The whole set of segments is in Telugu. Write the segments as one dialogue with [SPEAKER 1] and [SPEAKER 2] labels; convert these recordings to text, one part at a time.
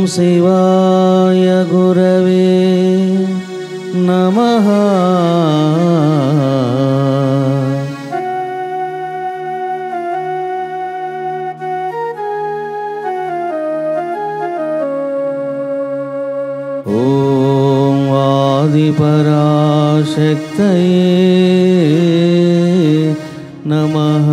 [SPEAKER 1] శివాయ గురవే నమః ॐ आदिपराशक्तये नमः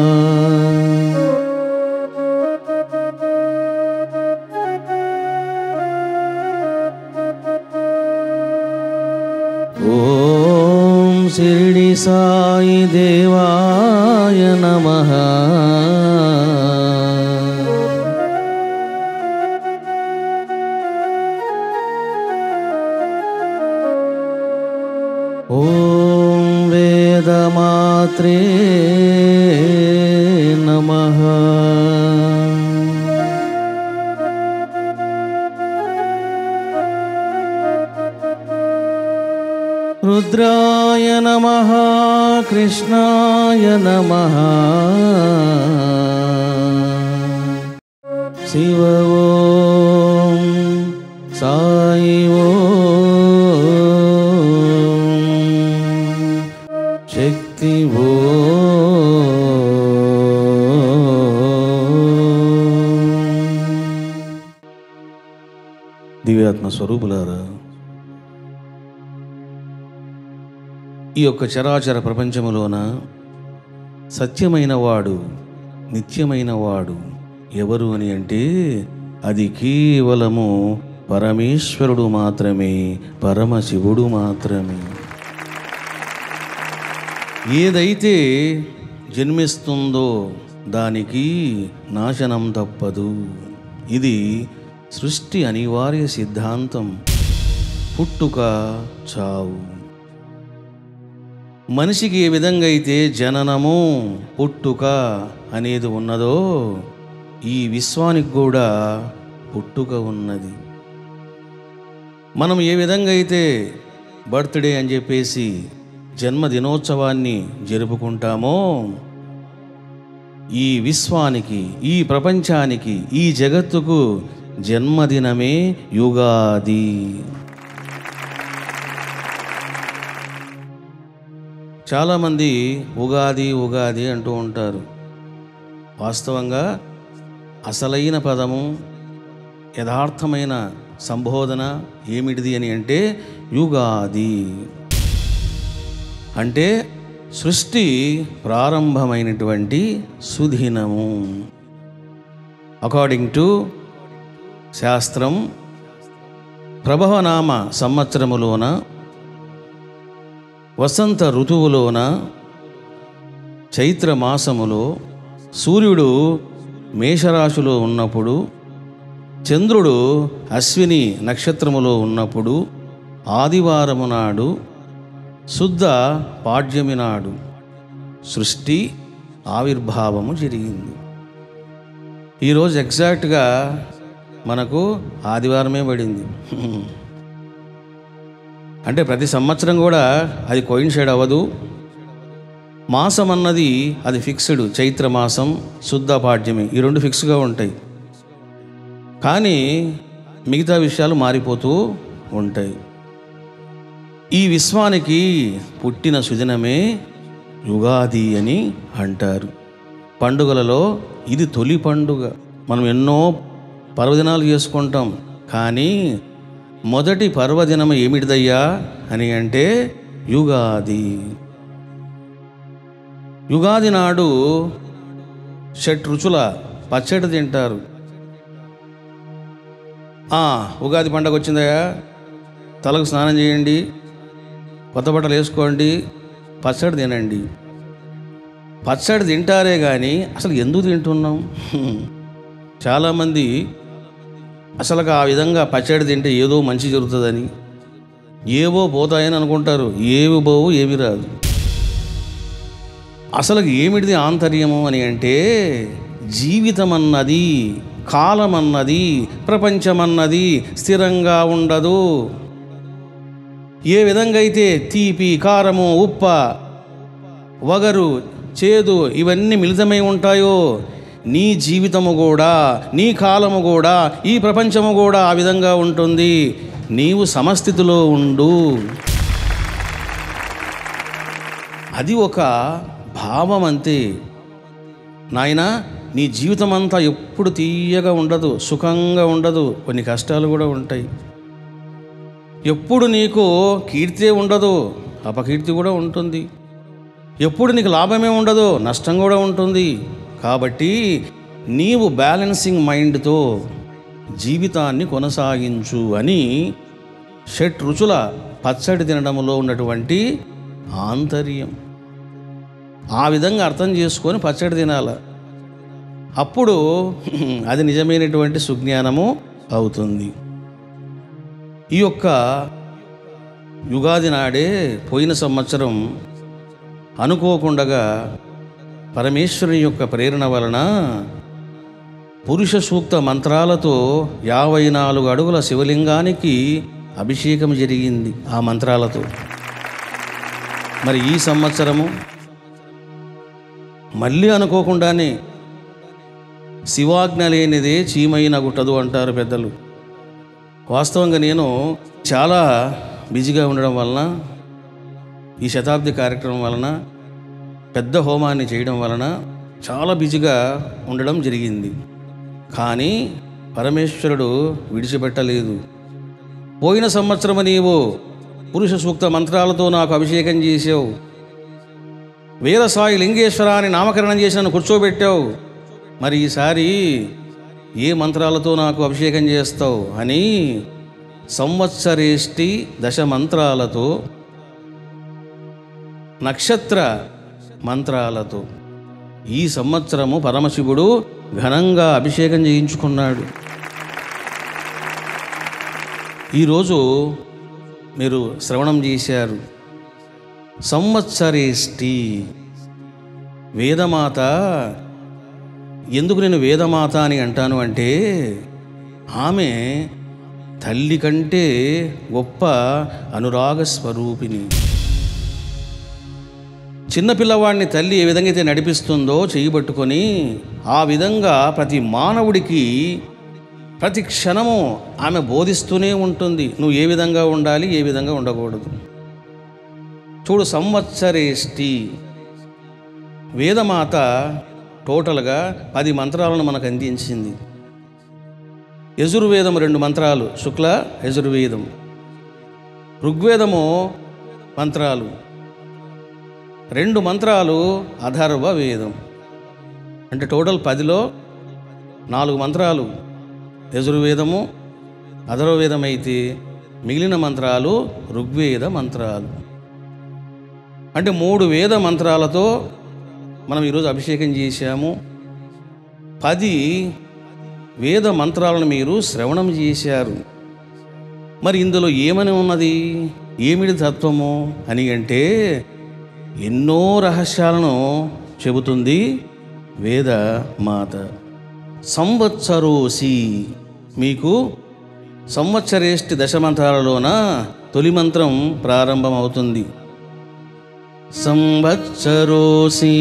[SPEAKER 1] ॐ शिरडि साई देवाय नमः ॐ वेदमात्रे नमः रुद्राय नमः कृष्णाय नमः शिव ॐ साई ॐ శక్తి దివ్యాత్మ స్వరూపులారా ఈ యొక్క చరాచర ప్రపంచములోన సత్యమైన వాడు నిత్యమైన వాడు ఎవరు అని అంటే అది కేవలము పరమేశ్వరుడు మాత్రమే పరమశివుడు మాత్రమే ఏదైతే జన్మిస్తుందో దానికి నాశనం తప్పదు ఇది సృష్టి అనివార్య సిద్ధాంతం పుట్టుక చావు మనిషికి ఏ విధంగా అయితే జననము పుట్టుక అనేది ఉన్నదో ఈ విశ్వానికి కూడా పుట్టుక ఉన్నది మనం ఏ విధంగా అయితే బర్త్డే అని చెప్పేసి జన్మదినోత్సవాన్ని జరుపుకుంటామో ఈ విశ్వానికి ఈ ప్రపంచానికి ఈ జగత్తుకు జన్మదినమే యుగాది చాలామంది ఉగాది ఉగాది అంటూ ఉంటారు వాస్తవంగా అసలైన పదము యథార్థమైన సంబోధన ఏమిటిది అని అంటే యుగాది అంటే సృష్టి ప్రారంభమైనటువంటి సుదినము అకార్డింగ్ టు శాస్త్రం ప్రభవనామ సంవత్సరములోన వసంత ఋతువులోన చైత్ర మాసములో సూర్యుడు మేషరాశిలో ఉన్నప్పుడు చంద్రుడు అశ్విని నక్షత్రములో ఉన్నప్పుడు ఆదివారము నాడు శుద్ధ పాడ్యమి నాడు సృష్టి ఆవిర్భావము జరిగింది ఈరోజు ఎగ్జాక్ట్గా మనకు ఆదివారమే పడింది అంటే ప్రతి సంవత్సరం కూడా అది కోయిన్సైడ్ అవ్వదు మాసం అన్నది అది ఫిక్స్డ్ చైత్ర మాసం శుద్ధ పాడ్యమి ఈ రెండు ఫిక్స్గా ఉంటాయి కానీ మిగతా విషయాలు మారిపోతూ ఉంటాయి ఈ విశ్వానికి పుట్టిన సుదినమే యుగాది అని అంటారు పండుగలలో ఇది తొలి పండుగ మనం ఎన్నో పర్వదినాలు చేసుకుంటాం కానీ మొదటి పర్వదినం ఏమిటిదయ్యా అని అంటే యుగాది యుగాది నాడు షట్ రుచుల పచ్చడి తింటారు ఆ, ఉగాది పండగ వచ్చిందయ్యా తలకు స్నానం చేయండి కొత్త బట్టలు వేసుకోండి పచ్చడి తినండి పచ్చడి తింటారే కానీ అసలు ఎందుకు తింటున్నాం హ్మ్. చాలామంది అసలు ఆ విధంగా పచ్చడి తింటే ఏదో మంచి జరుగుతుందని ఏవో పోతాయని అనుకుంటారు ఏవి పోవు ఏవి రాదు అసలు ఏమిటిది ఆంతర్యము అని అంటే జీవితం అన్నది కాలం అన్నది ప్రపంచమన్నది స్థిరంగా ఉండదు ఏ విధంగా అయితే తీపి కారము ఉప్ప వగరు చేదు ఇవన్నీ మిళితమై ఉంటాయో నీ జీవితము కూడా నీ కాలము కూడా ఈ ప్రపంచము కూడా ఆ విధంగా ఉంటుంది నీవు సమస్థితిలో ఉండు అది ఒక భావం అంతే నాయనా నీ జీవితం అంతా ఎప్పుడు తీయగా ఉండదు సుఖంగా ఉండదు కొన్ని కష్టాలు కూడా ఉంటాయి ఎప్పుడు నీకు కీర్తి ఉండదు అపకీర్తి కూడా ఉంటుంది ఎప్పుడు నీకు లాభమే ఉండదు నష్టం కూడా ఉంటుంది కాబట్టి నీవు బ్యాలెన్సింగ్ మైండ్తో జీవితాన్ని కొనసాగించు అని షట్ రుచుల పచ్చడి తినడంలో ఉన్నటువంటి ఆంతర్యం ఆ విధంగా అర్థం చేసుకొని పచ్చడి తినాల అప్పుడు అది నిజమైనటువంటి సుజ్ఞానము అవుతుంది ఈ యొక్క యుగాది నాడే పోయిన సంవత్సరం అనుకోకుండగా పరమేశ్వరుని యొక్క ప్రేరణ వలన పురుష సూక్త మంత్రాలతో యాభై నాలుగు అడుగుల శివలింగానికి అభిషేకం జరిగింది ఆ మంత్రాలతో మరి ఈ సంవత్సరము మళ్ళీ అనుకోకుండానే శివాజ్ఞ లేనిదే చీమైన గుట్టదు అంటారు పెద్దలు వాస్తవంగా నేను చాలా బిజీగా ఉండడం వలన ఈ శతాబ్ది కార్యక్రమం వలన పెద్ద హోమాన్ని చేయడం వలన చాలా బిజీగా ఉండడం జరిగింది కానీ పరమేశ్వరుడు విడిచిపెట్టలేదు పోయిన సంవత్సరం నీవు పురుష సూక్త మంత్రాలతో నాకు అభిషేకం చేసావు వీరసాయి లింగేశ్వర అని నామకరణం చేసి నన్ను కూర్చోబెట్టావు మరి ఈసారి ఏ మంత్రాలతో నాకు అభిషేకం చేస్తావు అని సంవత్సరేష్టి దశ మంత్రాలతో నక్షత్ర మంత్రాలతో ఈ సంవత్సరము పరమశివుడు ఘనంగా అభిషేకం చేయించుకున్నాడు ఈరోజు మీరు శ్రవణం చేశారు సంవత్సరేష్టి వేదమాత ఎందుకు నేను వేదమాత అని అంటాను అంటే ఆమె తల్లి కంటే గొప్ప అనురాగ స్వరూపిణి చిన్నపిల్లవాడిని తల్లి ఏ విధంగా అయితే నడిపిస్తుందో చేయబట్టుకొని ఆ విధంగా ప్రతి మానవుడికి ప్రతి క్షణము ఆమె బోధిస్తూనే ఉంటుంది నువ్వు ఏ విధంగా ఉండాలి ఏ విధంగా ఉండకూడదు చూడు సంవత్సరేష్టి వేదమాత టోటల్గా పది మంత్రాలను మనకు అందించింది యజుర్వేదం రెండు మంత్రాలు శుక్ల యజుర్వేదం ఋగ్వేదము మంత్రాలు రెండు మంత్రాలు అథర్వ వేదం అంటే టోటల్ పదిలో నాలుగు మంత్రాలు యజుర్వేదము అథర్వవేదం అయితే మిగిలిన మంత్రాలు ఋగ్వేద మంత్రాలు అంటే మూడు వేద మంత్రాలతో మనం ఈరోజు అభిషేకం చేశాము పది వేద మంత్రాలను మీరు శ్రవణం చేశారు మరి ఇందులో ఏమని ఉన్నది ఏమిటి తత్వము అని అంటే ఎన్నో రహస్యాలను చెబుతుంది వేద మాత సంవత్సరోసి మీకు సంవత్సరేష్టి దశమంత్రాలలోన తొలి మంత్రం ప్రారంభమవుతుంది సంవత్సరోసి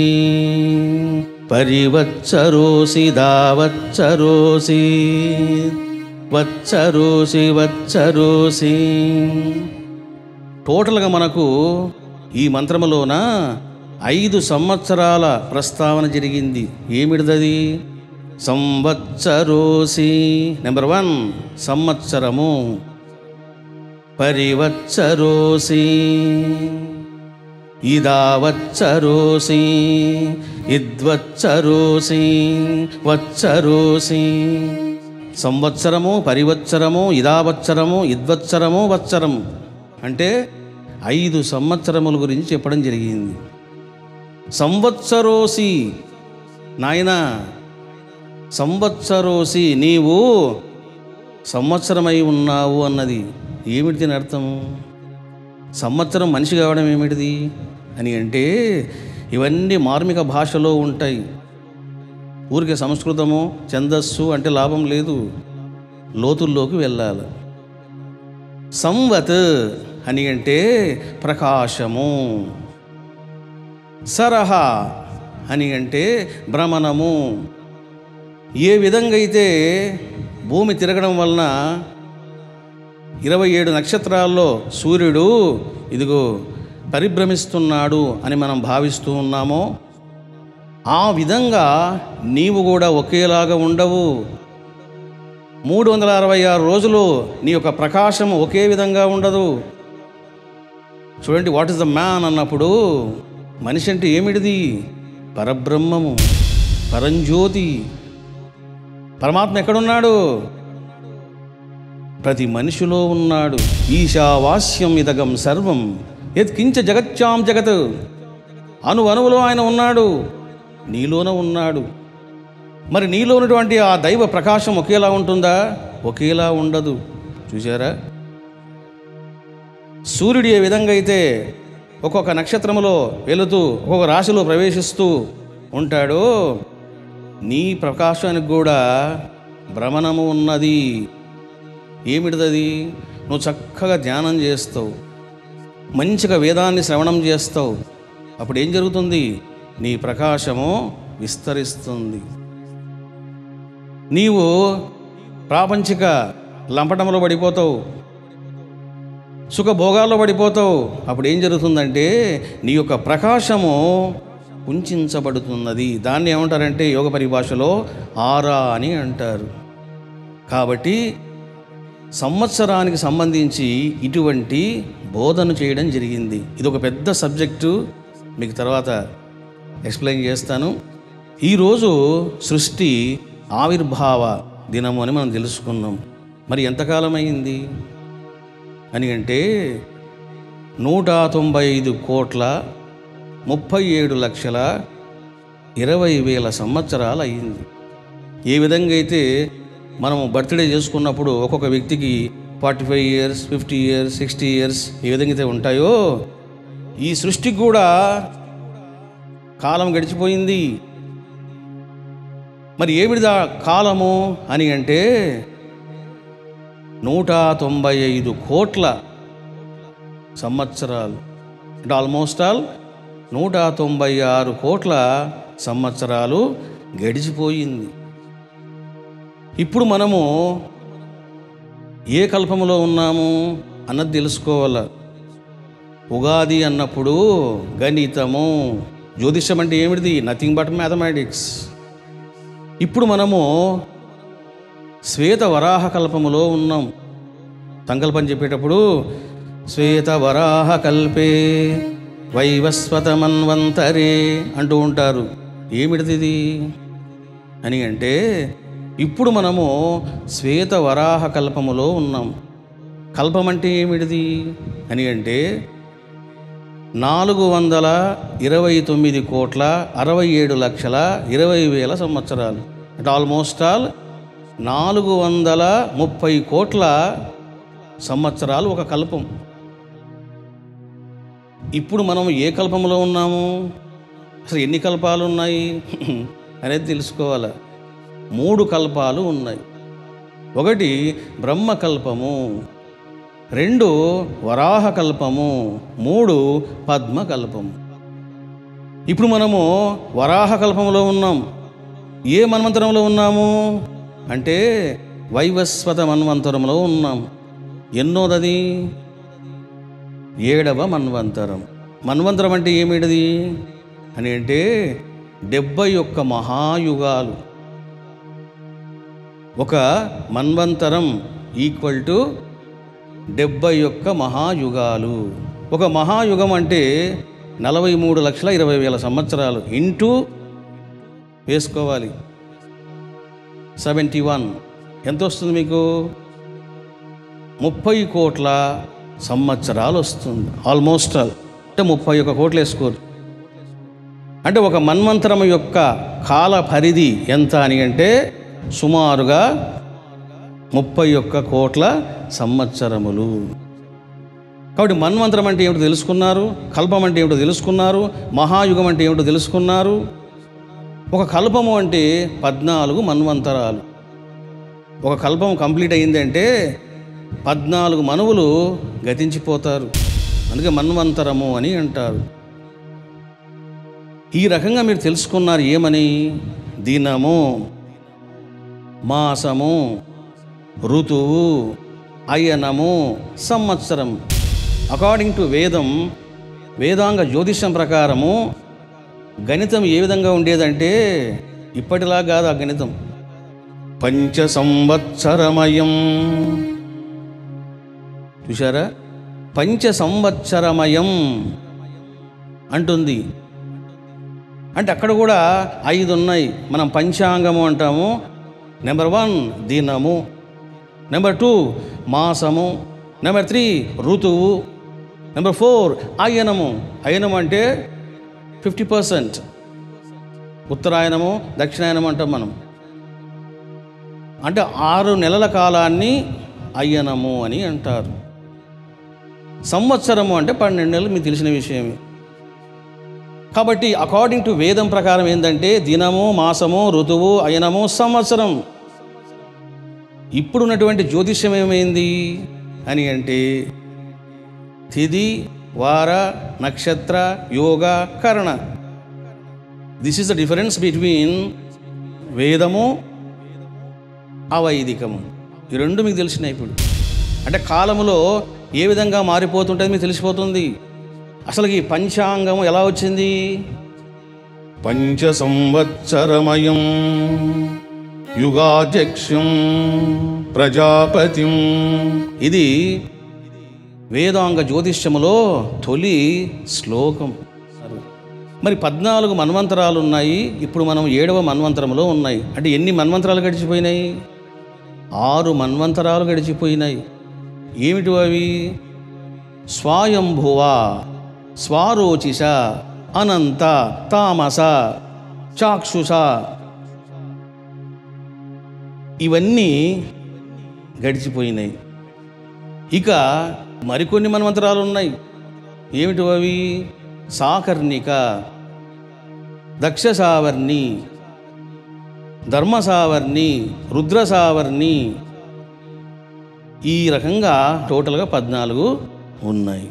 [SPEAKER 1] పరివత్సరోసి దావత్సరోసి వత్సరోసి వత్సరోసి టోటల్గా మనకు ఈ మంత్రములోన ఐదు సంవత్సరాల ప్రస్తావన జరిగింది ఏమిటిదది సంవత్సరోసి నెంబర్ వన్ సంవత్సరము పరివత్సరోసి ఇదావత్సరోసి ఇద్వత్సరోసి వత్సరోసి సంవత్సరము పరివత్సరము ఇదావత్సరము ఇద్వత్సరము వత్సరము అంటే ఐదు సంవత్సరముల గురించి చెప్పడం జరిగింది సంవత్సరోసి నాయన సంవత్సరోసి నీవు సంవత్సరమై ఉన్నావు అన్నది ఏమిటి దీని అర్థం సంవత్సరం మనిషి కావడం ఏమిటిది అని అంటే ఇవన్నీ మార్మిక భాషలో ఉంటాయి ఊరికే సంస్కృతము ఛందస్సు అంటే లాభం లేదు లోతుల్లోకి వెళ్ళాలి సంవత్ అని అంటే ప్రకాశము సరహ అని అంటే భ్రమణము ఏ విధంగా అయితే భూమి తిరగడం వలన ఇరవై ఏడు నక్షత్రాల్లో సూర్యుడు ఇదిగో పరిభ్రమిస్తున్నాడు అని మనం భావిస్తూ ఉన్నామో ఆ విధంగా నీవు కూడా ఒకేలాగా ఉండవు మూడు వందల అరవై ఆరు రోజులు నీ యొక్క ప్రకాశం ఒకే విధంగా ఉండదు చూడండి వాట్ ఇస్ ద మ్యాన్ అన్నప్పుడు మనిషి అంటే ఏమిటిది పరబ్రహ్మము పరంజ్యోతి పరమాత్మ ఎక్కడున్నాడు ప్రతి మనిషిలో ఉన్నాడు ఈశావాస్యం ఇదగం సర్వం యత్కించ జగత్యాం జగత్ అను అణువులో ఆయన ఉన్నాడు నీలోన ఉన్నాడు మరి నీలో ఉన్నటువంటి ఆ దైవ ప్రకాశం ఒకేలా ఉంటుందా ఒకేలా ఉండదు చూసారా సూర్యుడు ఏ విధంగా అయితే ఒక్కొక్క నక్షత్రములో వెళుతూ ఒక్కొక్క రాశిలో ప్రవేశిస్తూ ఉంటాడో నీ ప్రకాశానికి కూడా భ్రమణము ఉన్నది ఏమిటిదది నువ్వు చక్కగా ధ్యానం చేస్తావు మంచిగా వేదాన్ని శ్రవణం చేస్తావు అప్పుడు ఏం జరుగుతుంది నీ ప్రకాశము విస్తరిస్తుంది నీవు ప్రాపంచిక లంపటంలో పడిపోతావు సుఖభోగాల్లో పడిపోతావు అప్పుడు ఏం జరుగుతుందంటే నీ యొక్క ప్రకాశము కుంచబడుతున్నది దాన్ని ఏమంటారంటే యోగ పరిభాషలో ఆరా అని అంటారు కాబట్టి సంవత్సరానికి సంబంధించి ఇటువంటి బోధన చేయడం జరిగింది ఇది ఒక పెద్ద సబ్జెక్టు మీకు తర్వాత ఎక్స్ప్లెయిన్ చేస్తాను ఈరోజు సృష్టి ఆవిర్భావ దినము అని మనం తెలుసుకున్నాం మరి ఎంతకాలం అయింది అని అంటే నూట తొంభై ఐదు కోట్ల ముప్పై ఏడు లక్షల ఇరవై వేల సంవత్సరాలు అయ్యింది ఏ విధంగా అయితే మనము బర్త్డే చేసుకున్నప్పుడు ఒక్కొక్క వ్యక్తికి forty five years fifty years sixty years ఏ విధంగా అయితే ఉంటాయో ఈ సృష్టికి కూడా కాలం గడిచిపోయింది మరి ఏమిటిదా కాలము అని అంటే నూట తొంభై ఐదు కోట్ల సంవత్సరాలు అంటే ఆల్మోస్ట్ ఆల్ నూట తొంభై ఆరు కోట్ల సంవత్సరాలు గడిచిపోయింది ఇప్పుడు మనము ఏ కల్పములో ఉన్నాము అన్నది తెలుసుకోవాలి ఉగాది అన్నప్పుడు గణితము జ్యోతిషం అంటే ఏమిటిది నథింగ్ బట్ మ్యాథమెటిక్స్ ఇప్పుడు మనము శ్వేత వరాహ కల్పములో ఉన్నాం సంకల్పం చెప్పేటప్పుడు శ్వేత వరాహ కల్పే వైవస్వతమన్వంతరే అంటూ ఉంటారు ఏమిటిది ఇది అని అంటే ఇప్పుడు మనము శ్వేత వరాహ కల్పములో ఉన్నాం కల్పం అంటే ఏమిటిది అని అంటే నాలుగు వందల ఇరవై తొమ్మిది కోట్ల అరవై ఏడు లక్షల ఇరవై వేల సంవత్సరాలు అంటే ఆల్మోస్ట్ ఆల్ నాలుగు వందల ముప్పై కోట్ల సంవత్సరాలు ఒక కల్పం ఇప్పుడు మనం ఏ కల్పంలో ఉన్నాము అసలు ఎన్ని కల్పాలు ఉన్నాయి అనేది తెలుసుకోవాలి మూడు కల్పాలు ఉన్నాయి ఒకటి బ్రహ్మకల్పము రెండు వరాహ కల్పము మూడు పద్మకల్పము ఇప్పుడు మనము వరాహ కల్పంలో ఉన్నాం ఏ మన్వంతరంలో ఉన్నాము అంటే వైవస్వత మన్వంతరంలో ఉన్నాం ఎన్నోదది ఏడవ మన్వంతరం మన్వంతరం అంటే ఏమిటిది అని అంటే డెబ్బై ఒక్క మహాయుగాలు ఒక మన్వంతరం ఈక్వల్ టు డెబ్బై ఒక్క మహాయుగాలు ఒక మహాయుగం అంటే నలభై మూడు లక్షల ఇరవై వేల సంవత్సరాలు ఇంటూ వేసుకోవాలి సెవెంటీ వన్ ఎంత వస్తుంది మీకు ముప్పై కోట్ల సంవత్సరాలు వస్తుంది ఆల్మోస్ట్ ఆల్ అంటే ముప్పై ఒక్క కోట్లు వేసుకోరు అంటే ఒక మన్వంతరం యొక్క కాల పరిధి ఎంత అని అంటే సుమారుగా ముప్పై ఒక్క కోట్ల సంవత్సరములు కాబట్టి మన్వంతరం అంటే ఏమిటో తెలుసుకున్నారు కల్పం అంటే ఏమిటో తెలుసుకున్నారు మహాయుగం అంటే ఏమిటో తెలుసుకున్నారు ఒక కల్పము అంటే పద్నాలుగు మన్వంతరాలు ఒక కల్పం కంప్లీట్ అయిందంటే పద్నాలుగు మనువులు గతించిపోతారు అందుకే మన్వంతరము అని అంటారు ఈ రకంగా మీరు తెలుసుకున్నారు ఏమని దినము మాసము ఋతువు అయనము సంవత్సరం అకార్డింగ్ టు వేదం వేదాంగ జ్యోతిష్యం ప్రకారము గణితం ఏ విధంగా ఉండేదంటే ఇప్పటిలా కాదు ఆ గణితం పంచ సంవత్సరమయం చూసారా పంచ సంవత్సరమయం అంటుంది అంటే అక్కడ కూడా ఐదు ఉన్నాయి మనం పంచాంగము అంటాము నెంబర్ వన్ దినము నెంబర్ టూ మాసము నెంబర్ త్రీ ఋతువు నెంబర్ ఫోర్ అయనము అయనం అంటే ఫిఫ్టీ పర్సెంట్ ఉత్తరాయణము దక్షిణాయనం అంటాం మనం అంటే ఆరు నెలల కాలాన్ని అయ్యనము అని అంటారు సంవత్సరము అంటే పన్నెండు నెలలు మీకు తెలిసిన విషయమే కాబట్టి అకార్డింగ్ టు వేదం ప్రకారం ఏంటంటే దినము మాసము ఋతువు అయనము సంవత్సరం ఇప్పుడున్నటువంటి జ్యోతిష్యం ఏమైంది అని అంటే తిథి వార నక్షత్ర యోగ కరణ this is the difference between వేదము అవైదికము ఈ రెండు మీకు తెలిసినాయి ఇప్పుడు అంటే కాలములో ఏ విధంగా మారిపోతుంటుంది మీకు తెలిసిపోతుంది అసలు ఈ పంచాంగం ఎలా వచ్చింది పంచ సంవత్సరమయం యుగాధ్యక్షం ప్రజాపతిం ఇది వేదాంగ జ్యోతిష్యములో తొలి శ్లోకం మరి పద్నాలుగు మన్వంతరాలు ఉన్నాయి ఇప్పుడు మనం ఏడవ మన్వంతరంలో ఉన్నాయి అంటే ఎన్ని మన్వంతరాలు గడిచిపోయినాయి ఆరు మన్వంతరాలు గడిచిపోయినాయి ఏమిటి అవి స్వాయంభువ స్వారోచిష అనంత తామస చాక్షుష ఇవన్నీ గడిచిపోయినాయి ఇక మరికొన్ని మన్వంతరాలు ఉన్నాయి ఏమిటి అవి సాకర్ణిక దక్షసావర్ణి ధర్మసావర్ణి రుద్రసావర్ణి ఈ రకంగా టోటల్గా పద్నాలుగు ఉన్నాయి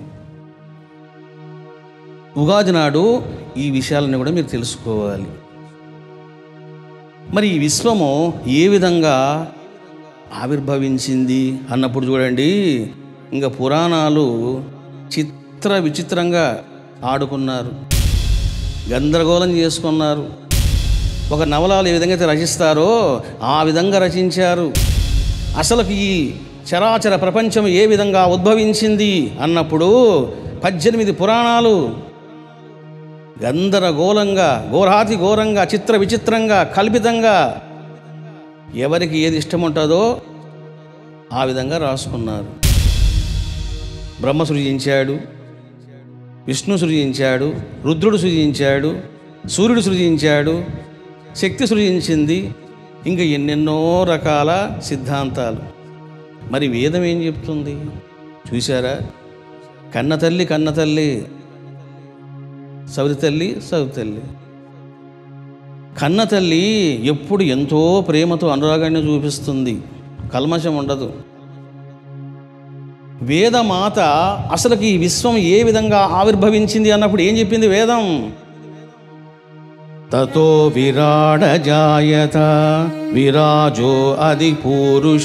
[SPEAKER 1] ఉగాది నాడు ఈ విషయాలను కూడా మీరు తెలుసుకోవాలి మరి ఈ విశ్వము ఏ విధంగా ఆవిర్భవించింది అన్నప్పుడు చూడండి ఇంకా పురాణాలు చిత్ర విచిత్రంగా ఆడుకున్నారు గందరగోళం చేసుకున్నారు ఒక నవలాలు ఏ విధంగా అయితే రచిస్తారో ఆ విధంగా రచించారు అసలు ఈ చరాచర ప్రపంచం ఏ విధంగా ఉద్భవించింది అన్నప్పుడు పద్దెనిమిది పురాణాలు గందరగోళంగా ఘోరాతి ఘోరంగా చిత్ర విచిత్రంగా కల్పితంగా ఎవరికి ఏది ఇష్టం ఉంటుందో ఆ విధంగా రాసుకున్నారు బ్రహ్మ సృజించాడు విష్ణు సృజించాడు రుద్రుడు సృజించాడు సూర్యుడు సృజించాడు శక్తి సృజించింది ఇంకా ఎన్నెన్నో రకాల సిద్ధాంతాలు మరి వేదం ఏం చెప్తుంది చూసారా కన్న తల్లి కన్న తల్లి సవితి తల్లి సవితి తల్లి కన్న తల్లి ఎప్పుడు ఎంతో ప్రేమతో అనురాగాన్ని చూపిస్తుంది కల్మషం ఉండదు వేదమాత అసలుకి ఈ విశ్వం ఏ విధంగా ఆవిర్భవించింది అన్నప్పుడు ఏం చెప్పింది వేదం తతో విరాడ జాయత విరాజో అది పూరుష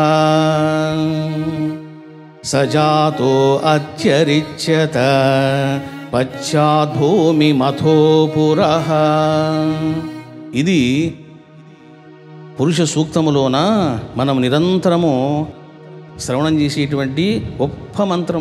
[SPEAKER 1] సజాతో అత్యరిచ్యత పశ్చాద్భూమి మథోపుర ఇది పురుష సూక్తములోన మనం నిరంతరము శ్రవణం చేసేటువంటి గొప్ప మంత్రం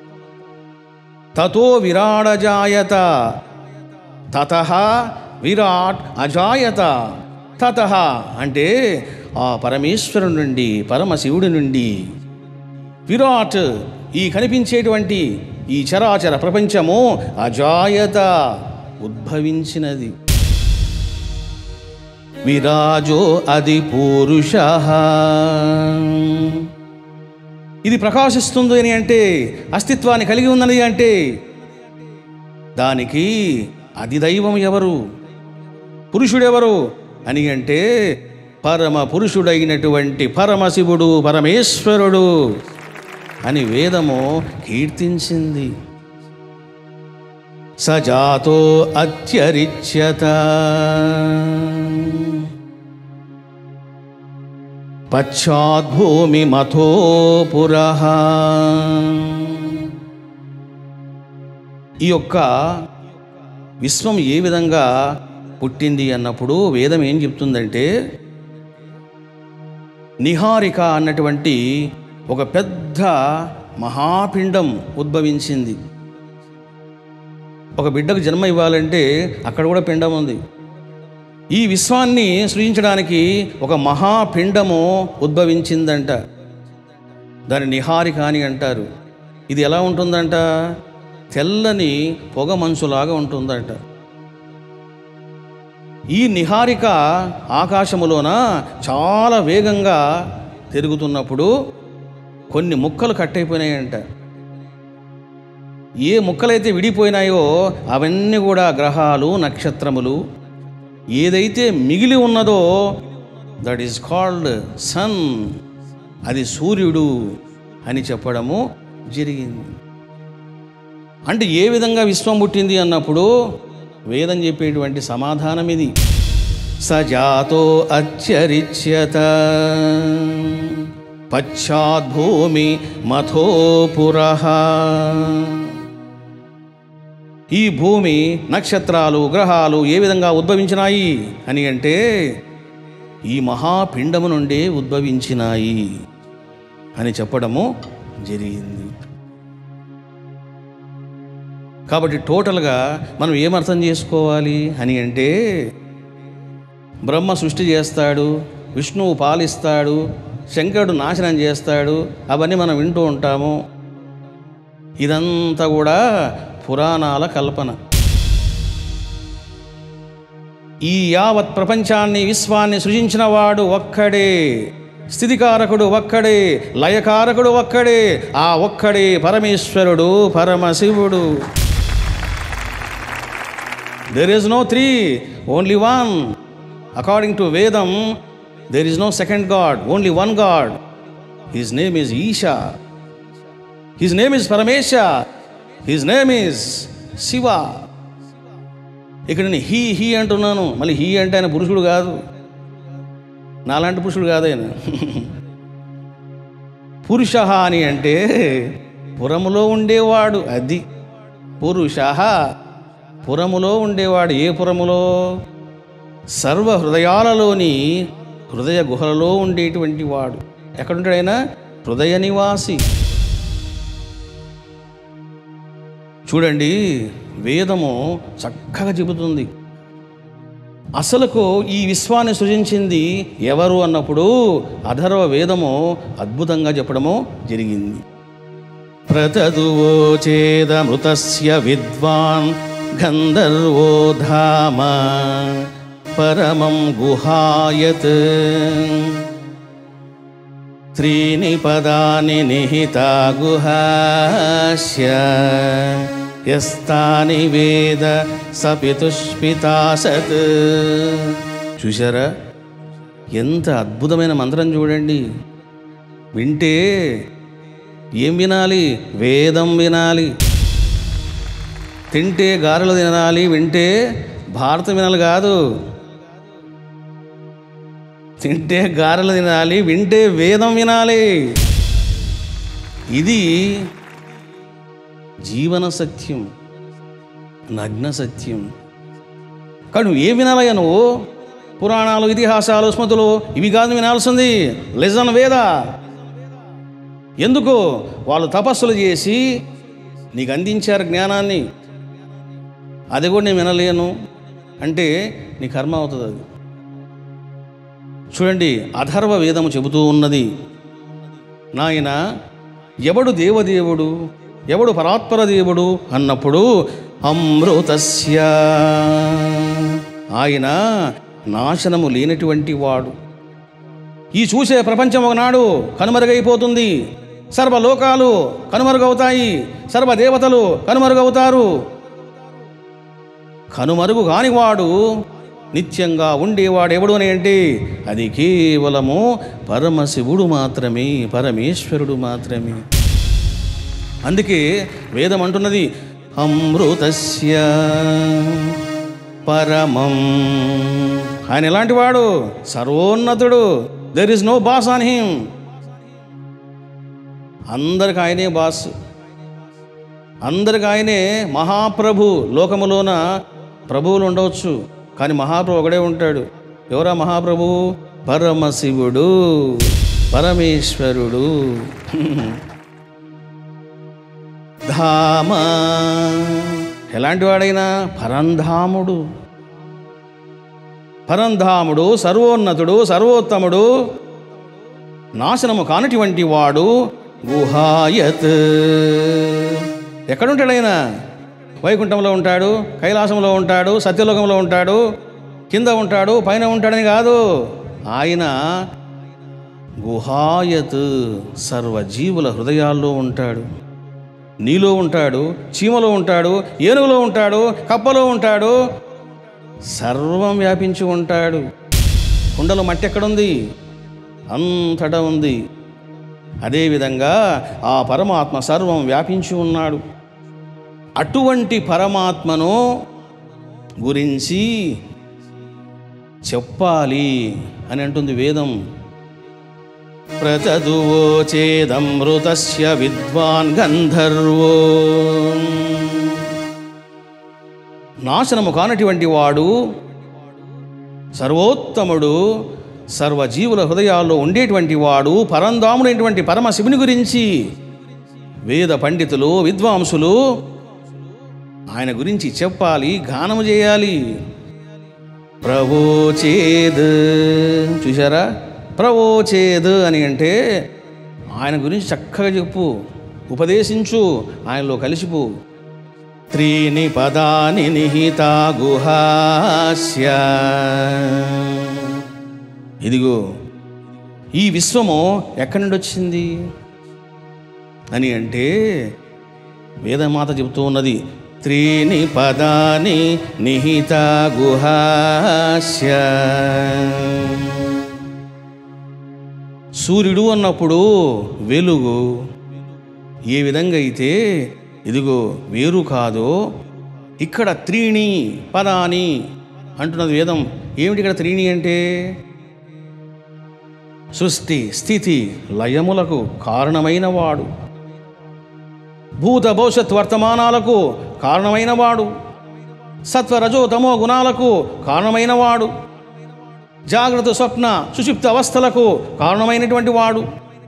[SPEAKER 1] తతో విరాడజాయత తత విరాట్ అజాయత తత అంటే ఆ పరమేశ్వరుడు నుండి పరమశివుడి నుండి విరాట్ ఈ కనిపించేటువంటి ఈ చరాచర ప్రపంచము అజాయత ఉద్భవించినది విరాజో అది పూరుష ఇది ప్రకాశిస్తుంది అని అంటే అస్తిత్వాన్ని కలిగి ఉన్నది అంటే దానికి అధిదైవం ఎవరు పురుషుడెవరు అని అంటే పరమ పురుషుడైనటువంటి పరమశివుడు పరమేశ్వరుడు అని వేదము కీర్తించింది సజాతో అత్యరిచ్యత పశ్చాద్భూమి మథో పురః ఈ యొక్క విశ్వం ఏ విధంగా పుట్టింది అన్నప్పుడు వేదం ఏం చెప్తుందంటే నిహారిక అన్నటువంటి ఒక పెద్ద మహాపిండం ఉద్భవించింది ఒక బిడ్డకు జన్మ ఇవ్వాలంటే అక్కడ కూడా పిండం ఉంది ఈ విశ్వాన్ని సృజించడానికి ఒక మహాపిండము ఉద్భవించిందంట దాని నిహారిక అని అంటారు ఇది ఎలా ఉంటుందంట తెల్లని పొగ మంచులాగా ఉంటుందంట ఈ నిహారిక ఆకాశములోన చాలా వేగంగా తిరుగుతున్నప్పుడు కొన్ని ముక్కలు కట్టయిపోయినాయంట ఏ ముక్కలైతే విడిపోయినాయో అవన్నీ కూడా గ్రహాలు నక్షత్రములు ఏదైతే మిగిలి ఉన్నదో దట్ ఈస్ కాల్డ్ సన్ అది సూర్యుడు అని చెప్పడము జరిగింది అంటే ఏ విధంగా విశ్వం పుట్టింది అన్నప్పుడు వేదం చెప్పేటువంటి సమాధానం ఇది సజాతో అచ్చరిచ్యత పశ్చాద్భూమి మథోపురః ఈ భూమి నక్షత్రాలు గ్రహాలు ఏ విధంగా ఉద్భవించినాయి అని అంటే ఈ మహాపిండము నుండే ఉద్భవించినాయి అని చెప్పడము జరిగింది కాబట్టి టోటల్గా మనం ఏమర్థం చేసుకోవాలి అని అంటే బ్రహ్మ సృష్టి చేస్తాడు విష్ణువు పాలిస్తాడు శంకరుడు నాశనం చేస్తాడు అవన్నీ మనం వింటూ ఉంటాము ఇదంతా కూడా పురాణాల కల్పన ఈ యావత్ ప్రపంచాన్ని విశ్వాన్ని సృజించిన వాడు ఒక్కడే స్థితికారకుడు ఒక్కడే లయకారకుడు ఒక్కడే ఆ ఒక్కడే పరమేశ్వరుడు పరమశివుడు there is no three only one according to వేదం there is no second god only one god his name is Isha his name is Paramesha his name is Shiva ఇక్కడ నేను హీ హీ అంటున్నాను మళ్ళీ హీ అంటే ఆయన పురుషుడు కాదు నాలాంటి పురుషుడు కాదు ఆయన పురుష అని అంటే పురములో ఉండేవాడు అది పురుష పురములో ఉండేవాడు ఏ పురములో సర్వ హృదయాలలోని హృదయ గుహలలో ఉండేటువంటి వాడు ఎక్కడుంటాడు ఆయన హృదయ నివాసి చూడండి వేదము చక్కగా చెబుతుంది అసలుకు ఈ విశ్వాన్ని సృజించింది ఎవరు అన్నప్పుడు అధర్వ వేదము అద్భుతంగా చెప్పడము జరిగింది ప్రతదువోచేదమృతస్య విద్వాన్ గంధర్వో ధామ పరమం గుహాయత్ త్రీని పదాని నిహితా గుహాస్య యస్తాని వేద సపితుష్పితాసత్ చూసారా ఎంత అద్భుతమైన మంత్రం చూడండి వింటే ఏం వినాలి వేదం వినాలి తింటే గారెలు తినాలి వింటే భారతం వినాలి కాదు తింటే గారెలు తినాలి వింటే వేదం వినాలి ఇది జీవన సత్యం నగ్న సత్యం కానీ నువ్వు ఏం వినాలయ్యా నువ్వు పురాణాలు ఇతిహాసాలు స్మృతులు ఇవి కాదు వినాల్సింది లెజన్ వేద ఎందుకు వాళ్ళు తపస్సులు చేసి నీకు అందించారు జ్ఞానాన్ని అది కూడా నేను వినలేను అంటే నీ కర్మ అవుతుంది అది చూడండి అధర్వ వేదము చెబుతూ ఉన్నది నాయన ఎవడు దేవదేవుడు ఎవడు పరాత్పర దేవుడు అన్నప్పుడు అమృతస్య ఆయన నాశనము లేనటువంటి వాడు ఈ చూసే ప్రపంచం ఒకనాడు కనుమరుగైపోతుంది సర్వలోకాలు కనుమరుగవుతాయి సర్వదేవతలు కనుమరుగవుతారు కనుమరుగు కానివాడు నిత్యంగా ఉండేవాడు ఎవడు అని అంటే అది కేవలము పరమశివుడు మాత్రమే పరమేశ్వరుడు మాత్రమే అందుకే వేదం అంటున్నది అమృతస్య పరమం ఆయన ఎలాంటి వాడు సర్వోన్నతుడు there is no boss on him అందరికి ఆయనే బాస్ అందరికి ఆయనే మహాప్రభు లోకములోన ప్రభువులు ఉండవచ్చు కానీ మహాప్రభు ఒకడే ఉంటాడు ఎవరా మహాప్రభు పరమశివుడు పరమేశ్వరుడు ధామ ఎలాంటి వాడైనా పరంధాముడు పరంధాముడు సర్వోన్నతుడు సర్వోత్తముడు నాశనము కానటువంటి వాడు గుహాయత్ ఎక్కడుంటాడు ఆయన వైకుంఠంలో ఉంటాడు కైలాసంలో ఉంటాడు సత్యలోకంలో ఉంటాడు కింద ఉంటాడు పైన ఉంటాడని కాదు ఆయన గుహాయత్ సర్వజీవుల హృదయాల్లో ఉంటాడు నీలో ఉంటాడు చీమలో ఉంటాడు ఏనుగులో ఉంటాడు కప్పలో ఉంటాడు సర్వం వ్యాపించి ఉంటాడు కుండలో మట్టి ఎక్కడుంది అంతటా ఉంది అదేవిధంగా ఆ పరమాత్మ సర్వం వ్యాపించి ఉన్నాడు అటువంటి పరమాత్మను గురించి చెప్పాలి అని అంటుంది వేదం ప్రతదువోచేదమృతస్య విద్వాన్ గంధర్వో నాశనము కానటువంటి వాడు సర్వోత్తముడు సర్వజీవుల హృదయాల్లో ఉండేటువంటి వాడు పరంధాముడైనటువంటి పరమశివుని గురించి వేద పండితులు విద్వాంసులు ఆయన గురించి చెప్పాలి గానము చేయాలి ప్రవోచేద్ చూసారా ప్రవోచేద్ అని అంటే ఆయన గురించి చక్కగా చెప్పు ఉపదేశించు ఆయనలో కలిసిపో త్రీని పదాని నిహిత గుహాస్య ఇదిగో ఈ విశ్వము ఎక్కడి నుండి వచ్చింది అని అంటే వేదమాత చెబుతూ ఉన్నది త్రీని పదాని నిహిత గుహాస్య సూర్యుడు అన్నప్పుడు వెలుగు ఏ విధంగా అయితే ఇదిగో వేరు కాదో ఇక్కడ త్రీణి పదాని అంటున్నది వేదం ఏమిటి ఇక్కడ త్రీణి అంటే సృష్టి స్థితి లయములకు కారణమైన వాడు భూత భవిష్యత్ వర్తమానాలకు కారణమైన వాడు సత్వ రజో తమో గుణాలకు కారణమైన వాడు జాగ్రత్త స్వప్న సుషిప్త అవస్థలకు కారణమైనటువంటి వాడు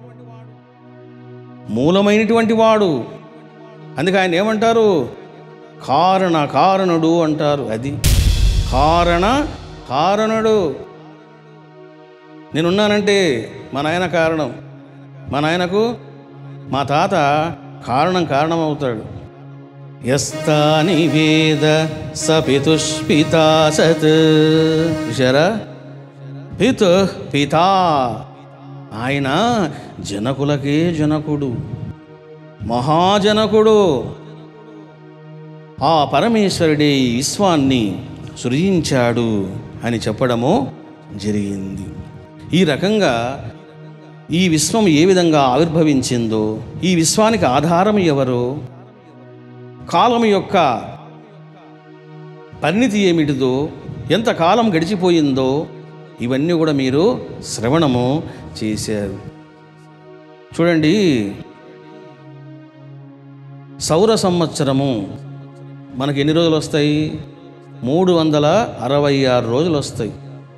[SPEAKER 1] మూలమైనటువంటి వాడు అందుకే ఆయన ఏమంటారు కారణ కారణుడు అంటారు అది కారణ కారణుడు నేనున్నానంటే మా నాయన కారణం మా నాయనకు మా తాత కారణం కారణం అవుతాడు యస్తాని వేద సపితుష్పితా సత్ చూసారా పితు పితా ఆయన జనకులకే జనకుడు మహాజనకుడు ఆ పరమేశ్వరుడే ఈ విశ్వాన్ని సృజించాడు అని చెప్పడము జరిగింది ఈ రకంగా ఈ విశ్వం ఏ విధంగా ఆవిర్భవించిందో ఈ విశ్వానికి ఆధారం ఎవరు కాలం యొక్క పరిణితి ఏమిటిదో ఎంత కాలం గడిచిపోయిందో ఇవన్నీ కూడా మీరు శ్రవణము చేశారు చూడండి సౌర సంవత్సరము మనకి ఎన్ని రోజులు వస్తాయి మూడు వందల అరవై ఆరు రోజులు వస్తాయి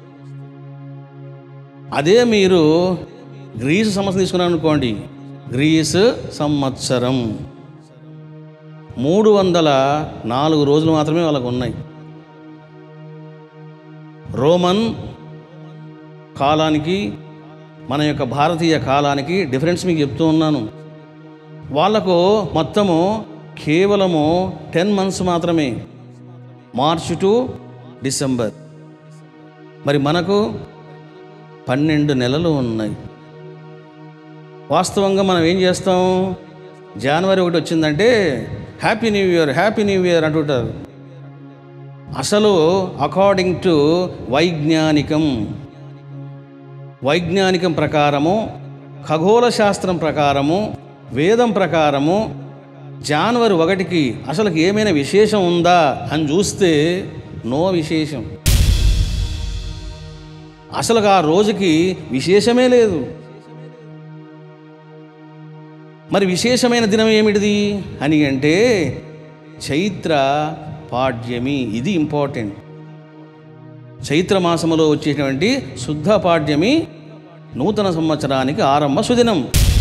[SPEAKER 1] అదే మీరు గ్రీసు సంవత్సరం తీసుకున్నాను అనుకోండి గ్రీసు సంవత్సరం మూడు వందల నాలుగు రోజులు మాత్రమే వాళ్ళకు ఉన్నాయి రోమన్ కాలానికి మన యొక్క భారతీయ కాలానికి డిఫరెన్స్ మీకు చెప్తూ ఉన్నాను వాళ్లకు మొత్తము కేవలము టెన్ మంత్స్ మాత్రమే మార్చ్ టు డిసెంబర్ మరి మనకు పన్నెండు నెలలు ఉన్నాయి వాస్తవంగా మనం ఏం చేస్తాం జనవరి ఒకటి వచ్చిందంటే happy new year happy new year అంటుంటారు అసలు అకార్డింగ్ టు వైజ్ఞానికం వైజ్ఞానికం ప్రకారము ఖగోళ శాస్త్రం ప్రకారము వేదం ప్రకారము జనవరి ఒకటికి అసలు ఏమైనా విశేషం ఉందా అని చూస్తే నో విశేషం అసలు ఆ రోజుకి విశేషమే లేదు మరి విశేషమైన దినం ఏమిటిది అని అంటే చైత్ర పాడ్యమి ఇది ఇంపార్టెంట్ చైత్ర మాసములో వచ్చేటువంటి శుద్ధ పాడ్యమి నూతన సంవత్సరానికి ఆరంభ సుదినం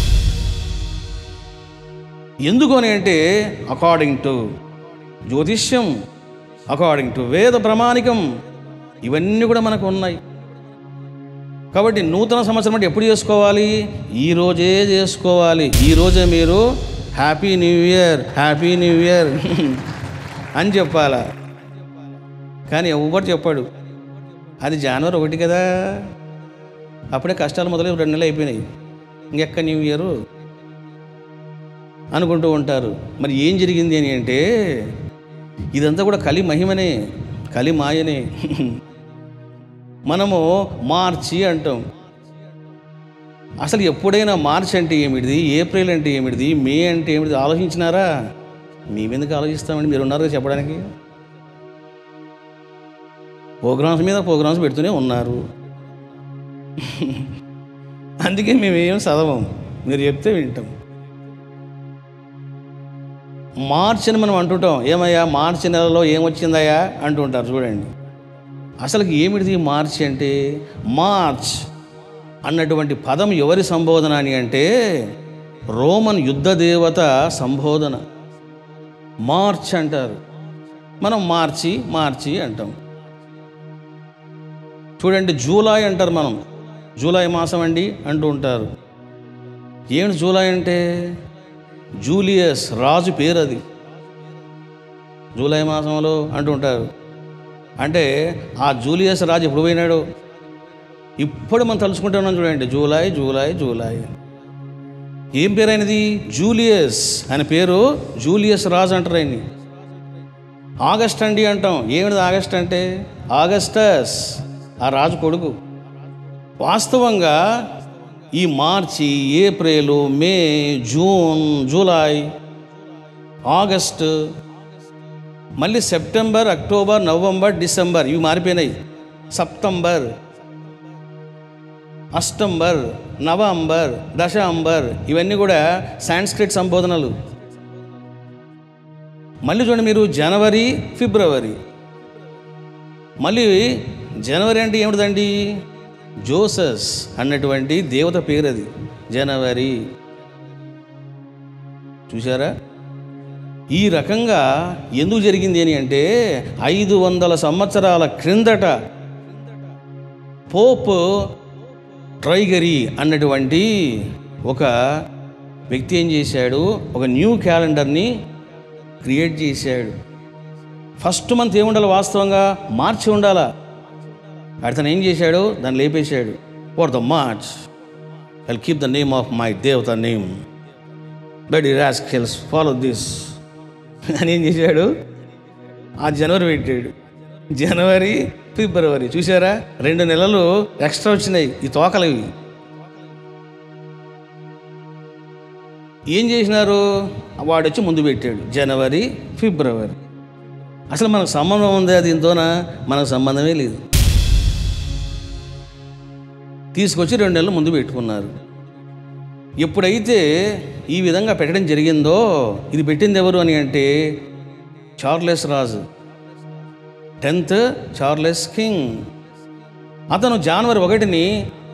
[SPEAKER 1] ఎందుకు అని అంటే అకార్డింగ్ టు జ్యోతిష్యం అకార్డింగ్ టు వేద ప్రమాణికం ఇవన్నీ కూడా మనకు ఉన్నాయి కాబట్టి నూతన సంవత్సరం అంటే ఎప్పుడు చేసుకోవాలి ఈ రోజే చేసుకోవాలి ఈ రోజే మీరు happy new year happy new year అని చెప్పాలా కానీ ఎవరు చెప్పాడు అది జనవరి ఒకటి కదా అప్పుడే కష్టాలు మొదలై రెండు నెలలు అయిపోయినాయి ఇంకెక్క న్యూ ఇయర్ అనుకుంటూ ఉంటారు మరి ఏం జరిగింది అని అంటే ఇదంతా కూడా కలి మహిమనే కలి మాయనే మనము మార్చి అంటాం అసలు ఎప్పుడైనా మార్చ్ అంటే ఏమిటిది ఏప్రిల్ అంటే ఏమిటిది మే అంటే ఏమిటిది ఆలోచించినారా మేమెందుకు ఆలోచిస్తామండి మీరు ఉన్నారు కదా చెప్పడానికి ప్రోగ్రామ్స్ మీద ప్రోగ్రామ్స్ పెడుతూనే ఉన్నారు అందుకే మేము ఏం చదవం మీరు చెప్తే వింటాం మార్చ్ అని మనం అంటుంటాం ఏమయ్యా మార్చి నెలలో ఏమొచ్చిందయ్యా అంటుంటారు చూడండి అసలు ఏమిటిది మార్చ్ అంటే మార్చ్ అన్నటువంటి పదం ఎవరి సంబోధన అని అంటే రోమన్ యుద్ధ దేవత సంబోధన మార్చ్ అంటారు మనం మార్చి మార్చి అంటాం చూడండి జూలై అంటారు మనం జూలై మాసం అండి అంటూ ఉంటారు ఏమిటి జూలై అంటే జూలియస్ రాజు పేరు అది జూలై మాసంలో అంటూ ఉంటారు అంటే ఆ జూలియస్ రాజు ఎప్పుడు పోయినాడు ఇప్పుడు మనం తలుచుకుంటున్నాం చూడండి జూలై జూలై జూలై ఏం పేరు అయినది జూలియస్ అనే పేరు జూలియస్ రాజు అంటారు ఆయన్ని ఆగస్ట్ అండి అంటాం ఏమిటి ఆగస్ట్ అంటే ఆగస్టస్ ఆ రాజు కొడుకు వాస్తవంగా ఈ March April May June July August మళ్ళీ సెప్టెంబర్ అక్టోబర్ నవంబర్ డిసెంబర్ ఇవి మారిపోయినాయి సెప్టెంబర్ అష్టంబర్ నవంబర్ దశాంబర్ ఇవన్నీ కూడా సాంస్క్రిట్ సంబోధనలు మళ్ళీ చూడండి మీరు జనవరి ఫిబ్రవరి మళ్ళీ జనవరి అంటే ఏమిటిదండి జోసస్ అన్నటువంటి దేవత పేరు అది జనవరి చూసారా ఈ రకంగా ఎందుకు జరిగింది అని అంటే ఐదు వందల సంవత్సరాల క్రిందట పోప్ ట్రైగరీ అన్నటువంటి ఒక వ్యక్తి ఏం చేశాడు ఒక న్యూ క్యాలెండర్ని క్రియేట్ చేశాడు ఫస్ట్ మంత్ ఏముండాలి వాస్తవంగా మార్చి ఉండాలా అతను ఏం చేశాడు దాన్ని లేపేశాడు what the March I keep the name of my devata name but ఈ రాస్కెల్స్ ఫాలో దిస్ అని ఏం చేశాడు ఆ జనవరి పెట్టాడు జనవరి ఫిబ్రవరి చూసారా రెండు నెలలు ఎక్స్ట్రా వచ్చినాయి ఈ తోకలు ఇవి ఏం చేసినారు వాడు వచ్చి ముందు పెట్టాడు జనవరి ఫిబ్రవరి అసలు మనకు సంబంధం ఉందా దీంతోన మనకు సంబంధమే లేదు తీసుకొచ్చి రెండు నెలలు ముందు పెట్టుకున్నారు ఎప్పుడైతే ఈ విధంగా పెట్టడం జరిగిందో ఇది పెట్టింది ఎవరు అని అంటే చార్లెస్ రాజు టెన్త్ చార్లెస్ కింగ్ అతను జనవరి ఒకటిని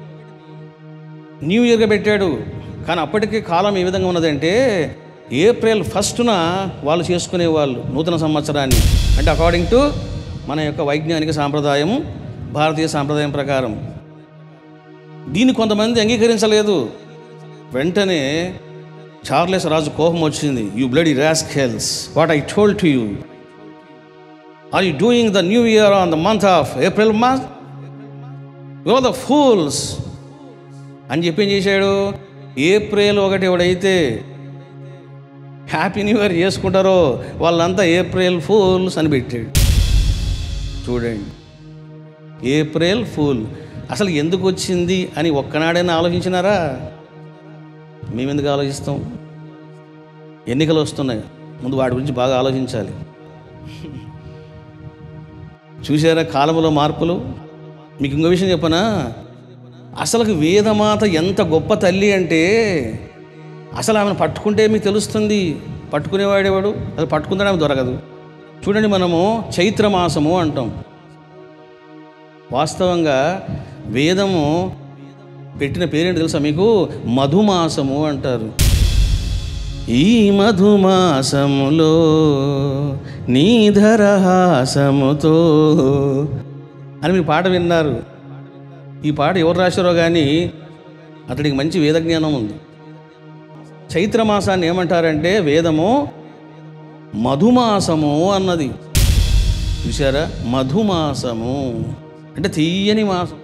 [SPEAKER 1] న్యూ ఇయర్గా పెట్టాడు కానీ అప్పటికే కాలం ఏ విధంగా ఉన్నదంటే ఏప్రిల్ ఫస్ట్న వాళ్ళు చేసుకునేవాళ్ళు నూతన సంవత్సరాన్ని అంటే అకార్డింగ్ టు మన యొక్క వైజ్ఞానిక సాంప్రదాయం భారతీయ సాంప్రదాయం ప్రకారం దీన్ని కొంతమంది అంగీకరించలేదు వెంటనే చార్లెస్ రాజు కోపం వచ్చింది you bloody rascals what I told to you are you doing the new year on the month of April month you are the fools అని చెప్పి ఏం చేశాడు ఏప్రిల్ ఒకటి ఎవడైతే హ్యాపీ న్యూ ఇయర్ చేసుకుంటారో వాళ్ళంతా ఏప్రిల్ ఫూల్స్ అని పెట్టాడు చూడండి ఏప్రిల్ ఫూల్ అసలు ఎందుకు వచ్చింది అని ఒక్కనాడైనా ఆలోచించినారా మేమెందుకు ఆలోచిస్తాం ఎన్నికలు వస్తున్నాయి ముందు వాటి గురించి బాగా ఆలోచించాలి చూసారా కాలంలో మార్పులు మీకు ఇంకో విషయం చెప్పనా అసలుకి వేదమాత ఎంత గొప్ప తల్లి అంటే అసలు ఆమెను పట్టుకుంటే మీకు తెలుస్తుంది పట్టుకునేవాడేవాడు అది పట్టుకుంటే ఆమె దొరకదు చూడండి మనము చైత్రమాసము అంటాం వాస్తవంగా వేదము పెట్టిన పేరేంటి తెలుసా మీకు మధుమాసము అంటారు ఈ మధుమాసములో నీధరహాసముతో అని మీరు పాట విన్నారు ఈ పాట ఎవరు రాశారో కానీ అతడికి మంచి వేద జ్ఞానం ఉంది చైత్రమాసాన్ని ఏమంటారంటే వేదము మధుమాసము అన్నది చూసారా మధుమాసము అంటే తీయని మాసం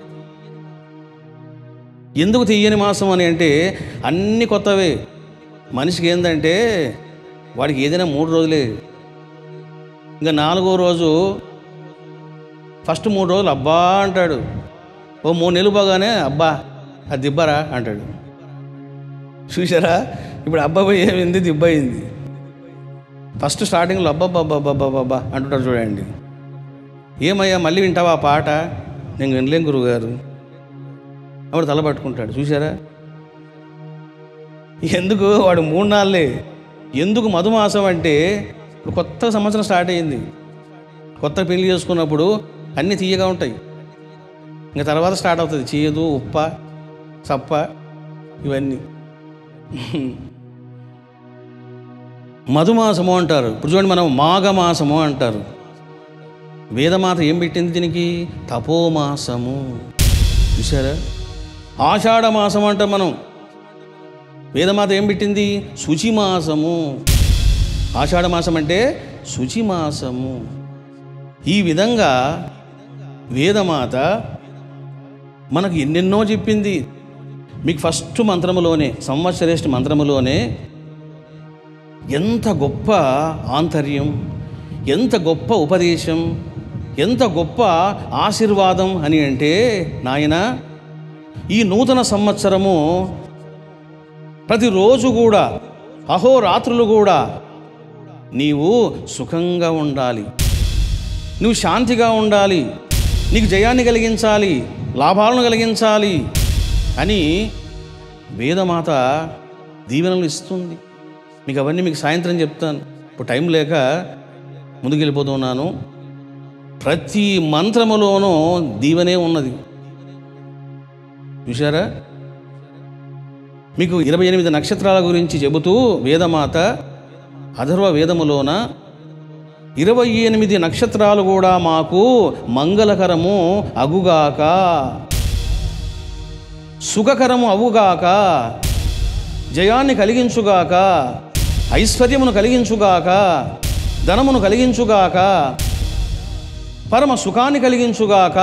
[SPEAKER 1] ఎందుకు తీయని మాసం అని అంటే అన్ని కొత్తవే మనిషికి ఏంటంటే వాడికి ఏదైనా మూడు రోజులే ఇంకా నాలుగో రోజు ఫస్ట్ మూడు రోజులు అబ్బా అంటాడు ఓ మూడు నెలలు పోగానే అబ్బా అది దిబ్బరా అంటాడు చూసారా ఇప్పుడు అబ్బా పోయి ఏమైంది దిబ్బ అయింది ఫస్ట్ స్టార్టింగ్లో అబ్బబ్బబ్బబ్బబ్బబ్బా అంటుంటారు చూడండి ఏమయ్యా మళ్ళీ వింటావా ఆ పాట నేను వినలేం గురువుగారు అప్పుడు తల పట్టుకుంటాడు చూసారా ఎందుకు వాడు మూడు నాళ్ళే ఎందుకు మధుమాసం అంటే ఇప్పుడు కొత్త సంవత్సరం స్టార్ట్ అయ్యింది కొత్త పెళ్లి చేసుకున్నప్పుడు అన్నీ తీయగా ఉంటాయి ఇంకా తర్వాత స్టార్ట్ అవుతుంది చేయదు ఉప్ప చప్ప ఇవన్నీ మధుమాసము అంటారు ఇప్పుడు చూడండి మనం మాఘమాసము అంటారు వేదమాత ఏం పెట్టింది దీనికి తపోమాసము చూసారా ఆషాఢ మాసం అంటాం మనం వేదమాత ఏం పెట్టింది శుచిమాసము ఆషాఢ మాసం అంటే శుచిమాసము ఈ విధంగా వేదమాత మనకు ఎన్నెన్నో చెప్పింది మీకు ఫస్ట్ మంత్రములోనే సంవత్సరేష్ఠ మంత్రములోనే ఎంత గొప్ప ఆంతర్యం ఎంత గొప్ప ఉపదేశం ఎంత గొప్ప ఆశీర్వాదం అని అంటే నాయన ఈ నూతన సంవత్సరము ప్రతిరోజు కూడా అహోరాత్రులు కూడా నీవు సుఖంగా ఉండాలి నువ్వు శాంతిగా ఉండాలి నీకు జయాన్ని కలిగించాలి లాభాలను కలిగించాలి అని వేదమాత దీవెనలు ఇస్తుంది మీకు అవన్నీ మీకు సాయంత్రం చెప్తాను ఇప్పుడు టైం లేక ముందుకెళ్ళిపోతున్నాను ప్రతి మంత్రములోనూ దీవెనే ఉన్నది చూసారా మీకు ఇరవై ఎనిమిది నక్షత్రాల గురించి చెబుతూ వేదమాత అథర్వ వేదములోన ఇరవై ఎనిమిది నక్షత్రాలు కూడా మాకు మంగళకరము అగుగాక సుఖకరము అవుగాక జయాన్ని కలిగించుగాక ఐశ్వర్యమును కలిగించుగాక ధనమును కలిగించుగాక పరమ సుఖాన్ని కలిగించుగాక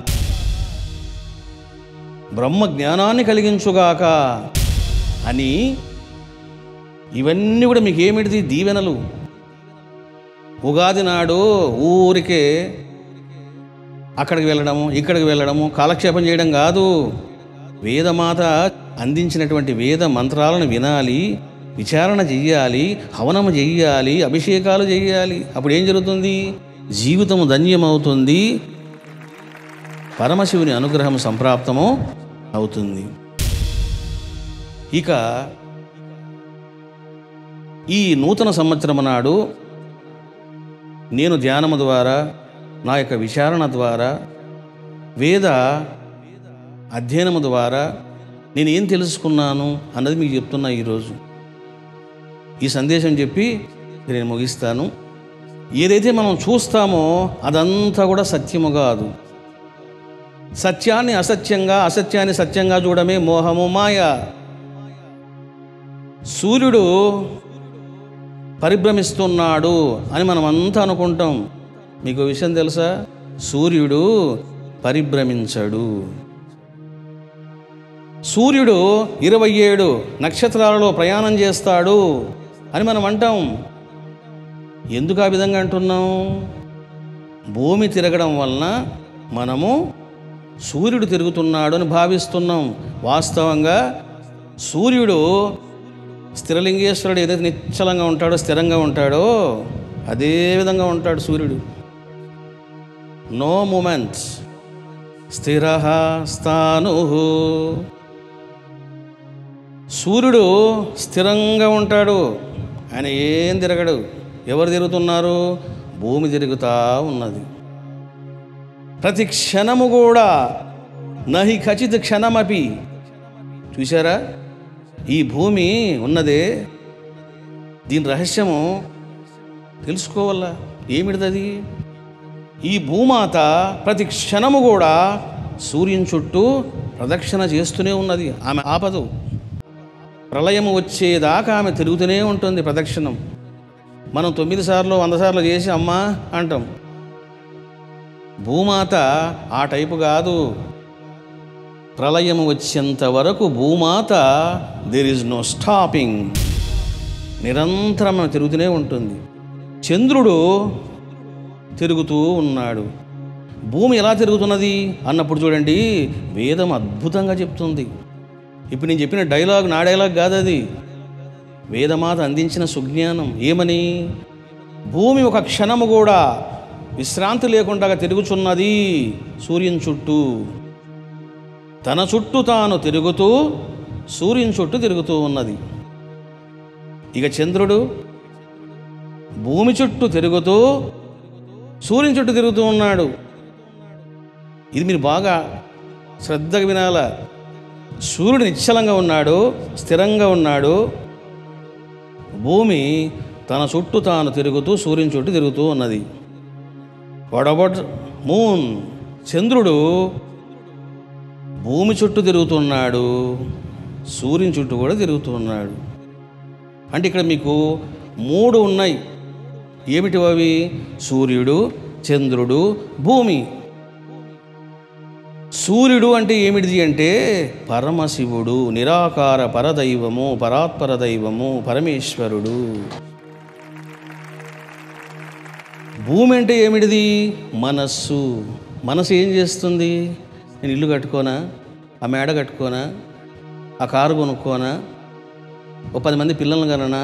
[SPEAKER 1] బ్రహ్మ జ్ఞానాన్ని కలిగించుగాక అని ఇవన్నీ కూడా మీకు ఏమిటిది దీవెనలు ఉగాది నాడు ఊరికే అక్కడికి వెళ్ళడము ఇక్కడికి వెళ్ళడము కాలక్షేపం చేయడం కాదు వేదమాత అందించినటువంటి వేద మంత్రాలను వినాలి విచారణ చెయ్యాలి హవనము చెయ్యాలి అభిషేకాలు చెయ్యాలి అప్పుడు ఏం జరుగుతుంది జీవితము ధన్యమవుతుంది పరమశివుని అనుగ్రహం సంప్రాప్తము అవుతుంది ఇక ఈ నూతన సంవత్సరం నాడు నేను ధ్యానము ద్వారా నా యొక్క విచారణ ద్వారా వేద అధ్యయనము ద్వారా నేను ఏం తెలుసుకున్నాను అన్నది మీకు చెప్తున్నా ఈరోజు ఈ సందేశం చెప్పి నేను ముగిస్తాను ఏదైతే మనం చూస్తామో అదంతా కూడా సత్యము కాదు సత్యాన్ని అసత్యంగా అసత్యాన్ని సత్యంగా చూడమే మోహము మాయ సూర్యుడు పరిభ్రమిస్తున్నాడు అని మనం అంతా అనుకుంటాం మీకు విషయం తెలుసా సూర్యుడు పరిభ్రమించడు సూర్యుడు ఇరవై ఏడు నక్షత్రాలలో ప్రయాణం చేస్తాడు అని మనం అంటాం ఎందుకు ఆ విధంగా అంటున్నాం భూమి తిరగడం వలన మనము సూర్యుడు తిరుగుతున్నాడు అని భావిస్తున్నాం వాస్తవంగా సూర్యుడు స్థిరలింగేశ్వరుడు ఏదైతే నిశ్చలంగా ఉంటాడో స్థిరంగా ఉంటాడో అదే విధంగా ఉంటాడు సూర్యుడు నో మూమెంట్స్ స్థిర స్థాను సూర్యుడు స్థిరంగా ఉంటాడు ఆయన ఏం తిరగడు ఎవరు తిరుగుతున్నారు భూమి తిరుగుతా ఉన్నది ప్రతి క్షణము కూడా నహి ఖచ్చిత క్షణమపి చూసారా ఈ భూమి ఉన్నదే దీని రహస్యము తెలుసుకోవాలా ఏమిటిది ఈ భూమాత ప్రతి క్షణము కూడా సూర్యుని చుట్టూ ప్రదక్షిణ చేస్తూనే ఉన్నది ఆమె ఆపదు ప్రళయము వచ్చేదాకా ఆమె తిరుగుతూనే ఉంటుంది ప్రదక్షిణం మనం తొమ్మిది సార్లు వంద సార్లు చేసి అమ్మా అంటాం భూమాత ఆ టైపు కాదు ప్రళయం వచ్చేంత వరకు భూమాత దేర్ ఇస్ నో స్టాపింగ్ నిరంతరం ఆమె తిరుగుతూనే ఉంటుంది చంద్రుడు తిరుగుతూ ఉన్నాడు భూమి ఎలా తిరుగుతున్నది అన్నప్పుడు చూడండి వేదం అద్భుతంగా చెప్తుంది ఇప్పుడు నేను చెప్పిన డైలాగ్ నా డైలాగ్ కాదు అది వేదమాత అందించిన సుజ్ఞానం ఏమని భూమి ఒక క్షణము కూడా విశ్రాంతి లేకుండా తిరుగుచున్నది సూర్యుని చుట్టూ తన చుట్టూ తాను తిరుగుతూ సూర్యుని చుట్టూ తిరుగుతూ ఉన్నది ఇక చంద్రుడు భూమి చుట్టూ తిరుగుతూ సూర్యుని చుట్టూ తిరుగుతూ ఉన్నాడు ఇది మీరు బాగా శ్రద్ధగా వినాల సూర్యుడు నిశ్చలంగా ఉన్నాడు స్థిరంగా ఉన్నాడు భూమి తన చుట్టూ తాను తిరుగుతూ సూర్యుని చుట్టూ తిరుగుతూ ఉన్నది వాట్ అబౌట్ మూన్ చంద్రుడు భూమి చుట్టూ తిరుగుతున్నాడు సూర్యుని చుట్టూ కూడా తిరుగుతున్నాడు అంటే ఇక్కడ మీకు మూడు ఉన్నాయి ఏమిటి అవి సూర్యుడు చంద్రుడు భూమి సూర్యుడు అంటే ఏమిటిది అంటే పరమశివుడు నిరాకార పరదైవము పరాత్పర దైవము పరమేశ్వరుడు భూమి అంటే ఏమిటిది మనస్సు మనసు ఏం చేస్తుంది నేను ఇల్లు కట్టుకోనా ఆ మేడ కట్టుకోనా ఆ కారు కొనుక్కోనా ఓ పది మంది పిల్లలను కననా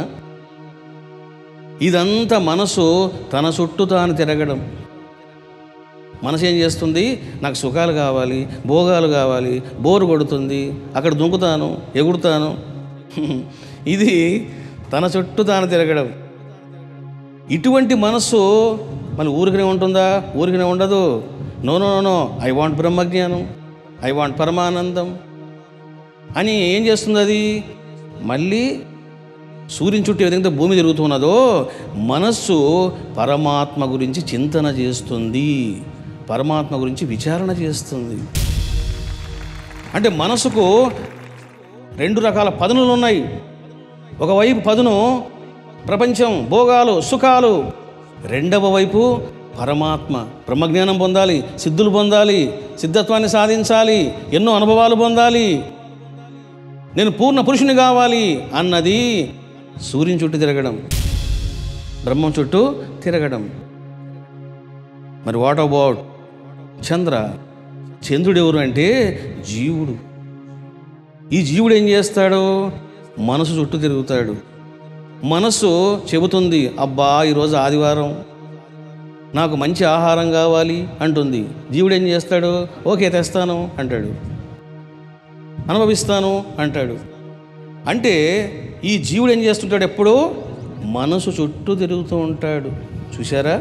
[SPEAKER 1] ఇదంతా మనసు తన చుట్టూ తాను తిరగడం మనసు ఏం చేస్తుంది నాకు సుఖాలు కావాలి భోగాలు కావాలి బోరు కొడుతుంది అక్కడ దుంకుతాను ఎగుడుతాను ఇది తన చుట్టూ తాను తిరగడం ఇటువంటి మనస్సు మళ్ళీ ఊరికనే ఉంటుందా ఊరికనే ఉండదు no no no no I want బ్రహ్మజ్ఞానం ఐ వాంట్ పరమానందం అని ఏం చేస్తుంది అది మళ్ళీ సూర్యుని చుట్టూ ఏ విధంగా భూమి తిరుగుతున్నదో మనస్సు పరమాత్మ గురించి చింతన చేస్తుంది పరమాత్మ గురించి విచారణ చేస్తుంది అంటే మనసుకు రెండు రకాల పదునులు ఉన్నాయి ఒకవైపు పదును ప్రపంచం భోగాలు సుఖాలు రెండవ వైపు పరమాత్మ బ్రహ్మజ్ఞానం పొందాలి సిద్ధులు పొందాలి సిద్ధత్వాన్ని సాధించాలి ఎన్నో అనుభవాలు పొందాలి నేను పూర్ణ పురుషుని కావాలి అన్నది సూర్యుని చుట్టూ తిరగడం బ్రహ్మం చుట్టూ తిరగడం మరి వాట్ అబౌట్ చంద్ర చంద్రుడు ఎవరు అంటే జీవుడు ఈ జీవుడు ఏం చేస్తాడు మనసు చుట్టూ తిరుగుతాడు మనస్సు చెబుతుంది అబ్బా ఈరోజు ఆదివారం నాకు మంచి ఆహారం కావాలి అంటుంది జీవుడు ఏం చేస్తాడు ఓకే తెస్తాను అంటాడు అనుభవిస్తాను అంటాడు అంటే ఈ జీవుడు ఏం చేస్తుంటాడు ఎప్పుడూ మనసు చుట్టూ తిరుగుతూ ఉంటాడు చూసారా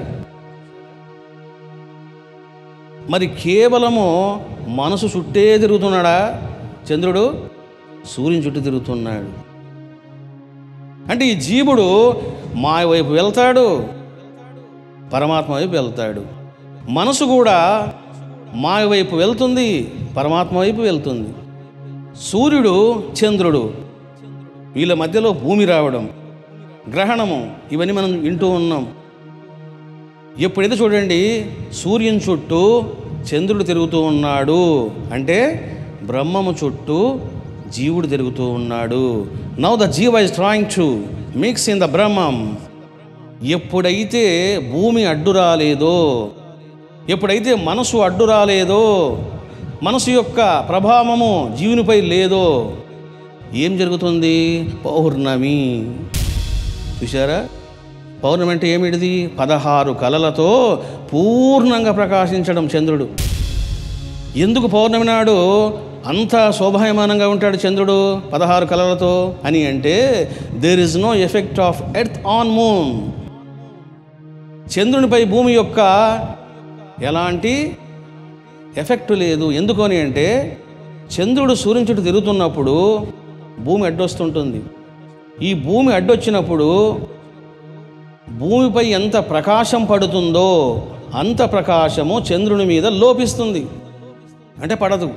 [SPEAKER 1] మరి కేవలము మనసు చుట్టే తిరుగుతున్నాడా చంద్రుడు సూర్యుని చుట్టూ తిరుగుతున్నాడు అంటే ఈ జీవుడు మాయ వైపు వెళ్తాడు పరమాత్మ వైపు వెళ్తాడు మనసు కూడా మాయ వైపు వెళ్తుంది పరమాత్మ వైపు వెళ్తుంది సూర్యుడు చంద్రుడు వీళ్ళ మధ్యలో భూమి రావడం గ్రహణము ఇవన్నీ మనం వింటూ ఉన్నాం ఎప్పుడైతే చూడండి సూర్యుని చుట్టూ చంద్రుడు తిరుగుతూ ఉన్నాడు అంటే బ్రహ్మము చుట్టూ జీవుడు తిరుగుతూ ఉన్నాడు now the jiva is trying to mix in the బ్రహ్మం ఎప్పుడైతే భూమి అడ్డు రాలేదో ఎప్పుడైతే మనసు అడ్డు రాలేదో మనసు యొక్క ప్రభావము జీవునిపై లేదో ఏం జరుగుతుంది పౌర్ణమి చూసారా పౌర్ణమి అంటే ఏమిటిది పదహారు కళలతో పూర్ణంగా ప్రకాశించడం చంద్రుడు ఎందుకు పౌర్ణమి నాడు అంత శోభాయమానంగా ఉంటాడు చంద్రుడు పదహారు కలలతో అని అంటే there is no effect of earth on moon చంద్రునిపై భూమి యొక్క ఎలాంటి ఎఫెక్ట్ లేదు ఎందుకని అంటే చంద్రుడు సూర్యుని చుట్టూ తిరుగుతున్నప్పుడు భూమి అడ్డొస్తుంటుంది ఈ భూమి అడ్డొచ్చినప్పుడు భూమిపై ఎంత ప్రకాశం పడుతుందో అంత ప్రకాశము చంద్రుని మీద లోపిస్తుంది అంటే పడదు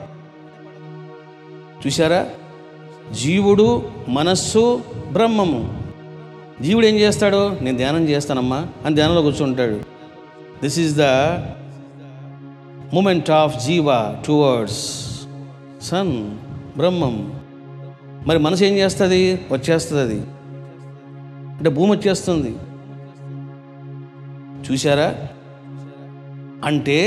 [SPEAKER 1] చూసారా జీవుడు మనస్సు బ్రహ్మము జీవుడు ఏం చేస్తాడు నేను ధ్యానం చేస్తానమ్మా అని ధ్యానంలో కూర్చుంటాడు this is the moment of jiva towards sun బ్రహ్మం మరి మనసు ఏం చేస్తుంది వచ్చేస్తుంది అది అంటే భూమి వచ్చేస్తుంది చూసారా అంటే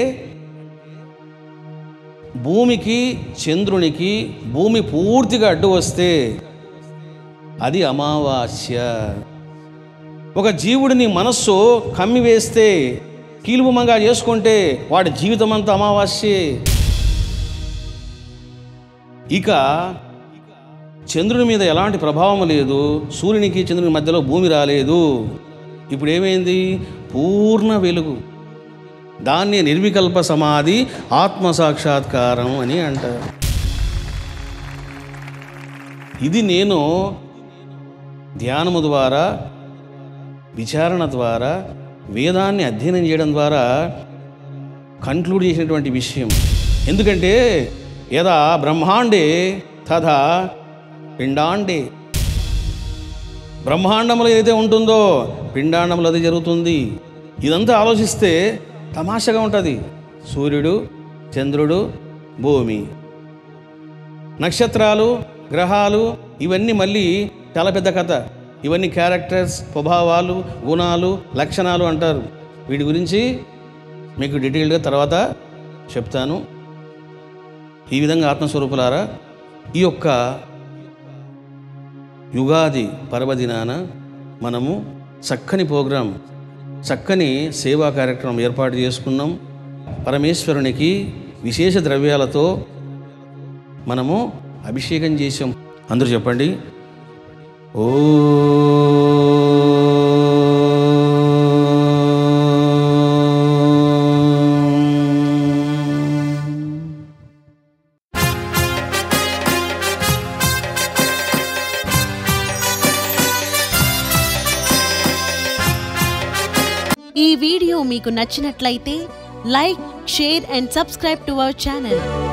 [SPEAKER 1] భూమికి చంద్రునికి భూమి పూర్తిగా అడ్డు వస్తే అది అమావాస్య ఒక జీవుడిని మనస్సు కమ్మి వేస్తే కీలుబొమ్మగా చేసుకుంటే వాడి జీవితం అంతా అమావాస్యే ఇక చంద్రుని మీద ఎలాంటి ప్రభావం లేదు సూర్యునికి చంద్రుని మధ్యలో భూమి రాలేదు ఇప్పుడు ఏమైంది పూర్ణ వెలుగు దాన్ని నిర్వికల్ప సమాధి ఆత్మ సాక్షాత్కారం అని అంటారు ఇది నేను ధ్యానము ద్వారా విచారణ ద్వారా వేదాన్ని అధ్యయనం చేయడం ద్వారా కంక్లూడ్ చేసినటువంటి విషయం ఎందుకంటే యదా బ్రహ్మాండే తథా పిండాండే బ్రహ్మాండంలో ఏదైతే ఉంటుందో పిండాండంలో అది జరుగుతుంది ఇదంతా ఆలోచిస్తే తమాషగా ఉంటుంది సూర్యుడు చంద్రుడు భూమి నక్షత్రాలు గ్రహాలు ఇవన్నీ మళ్ళీ చాలా పెద్ద కథ ఇవన్నీ క్యారెక్టర్స్ స్వభావాలు గుణాలు లక్షణాలు అంటారు వీటి గురించి మీకు డీటెయిల్గా తర్వాత చెప్తాను ఈ విధంగా ఆత్మస్వరూపులారా ఈ యొక్క యుగాది పర్వదినాన మనము చక్కని ప్రోగ్రాం చక్కని సేవా కార్యక్రమం ఏర్పాటు చేసుకున్నాం పరమేశ్వరునికి విశేష ద్రవ్యాలతో మనము అభిషేకం చేసాం అందరూ చెప్పండి ఓ
[SPEAKER 2] ఈ వీడియో మీకు నచ్చినట్లయితే like share and subscribe to our channel